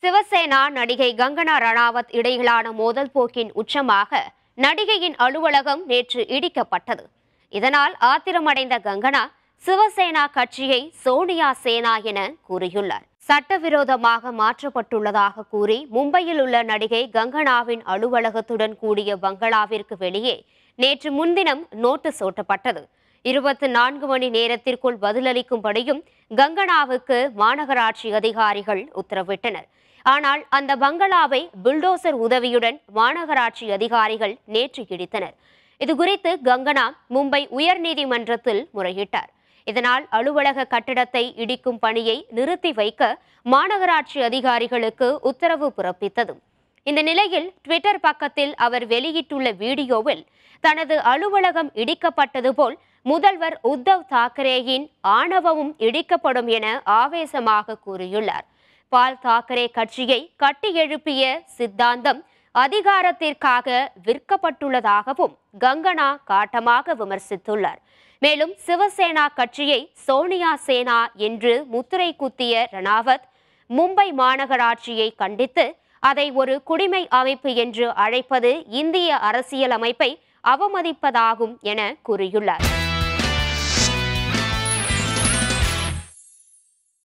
சிவசேனா நடிகை கங்கனா ரணாவத் இடையிலான மோதல் போக்கின் உச்சமாக நடிகையின் அலுவலகம் நேற்று இடிக்கப்பட்டது இதனால் ஆத்திரமடைந்த கங்கனா சிவசேனா கட்சியை சோனியா சேனா என கூறியுள்ளார் சட்டவிரோதமாக மாற்றப்பட்டுள்ளதாக கூறி மும்பையில் உள்ள நடிகை கங்கனாவின் அலுவலகத்துடன் கூடிய பங்களாவிற்கு வெளியே நேற்று முன்தினம் நோட்டீஸ் ஓட்டப்பட்டது இருபத்தி நான்கு மணி நேரத்திற்குள் பதிலளிக்கும்படியும் கங்கனாவுக்கு மாநகராட்சி அதிகாரிகள் உத்தரவிட்டனர் ஆனால் அந்த பங்களாவை புல்டோசர் உதவியுடன் மாநகராட்சி அதிகாரிகள் நேற்று இடித்தனர் இதுகுறித்து கங்கனா மும்பை உயர்நீதிமன்றத்தில் முறையிட்டார் இதனால் அலுவலக கட்டடத்தை இடிக்கும் பணியை நிறுத்தி வைக்க மாநகராட்சி அதிகாரிகளுக்கு உத்தரவு பிறப்பித்தது இந்த நிலையில் ட்விட்டர் பக்கத்தில் அவர் வெளியிட்டுள்ள வீடியோவில் தனது அலுவலகம் இடிக்கப்பட்டது போல் முதல்வர் உத்தவ் தாக்கரேயின் ஆணவமும் இடிக்கப்படும் என ஆவேசமாக கூறியுள்ளார் பால் தாக்கரே கட்சியை கட்டியெழுப்பிய சித்தாந்தம் அதிகாரத்திற்காக விற்கப்பட்டுள்ளதாகவும் கங்கனா காட்டமாக விமர்சித்துள்ளார் மேலும் சிவசேனா கட்சியை சோனியா சேனா என்று முத்திரை குத்திய ரணாவத் மும்பை மாநகராட்சியை கண்டித்து அதை ஒரு குடிமை அமைப்பு என்று அழைப்பது இந்திய அரசியல் அமைப்பை அவமதிப்பதாகும் என கூறியுள்ளார்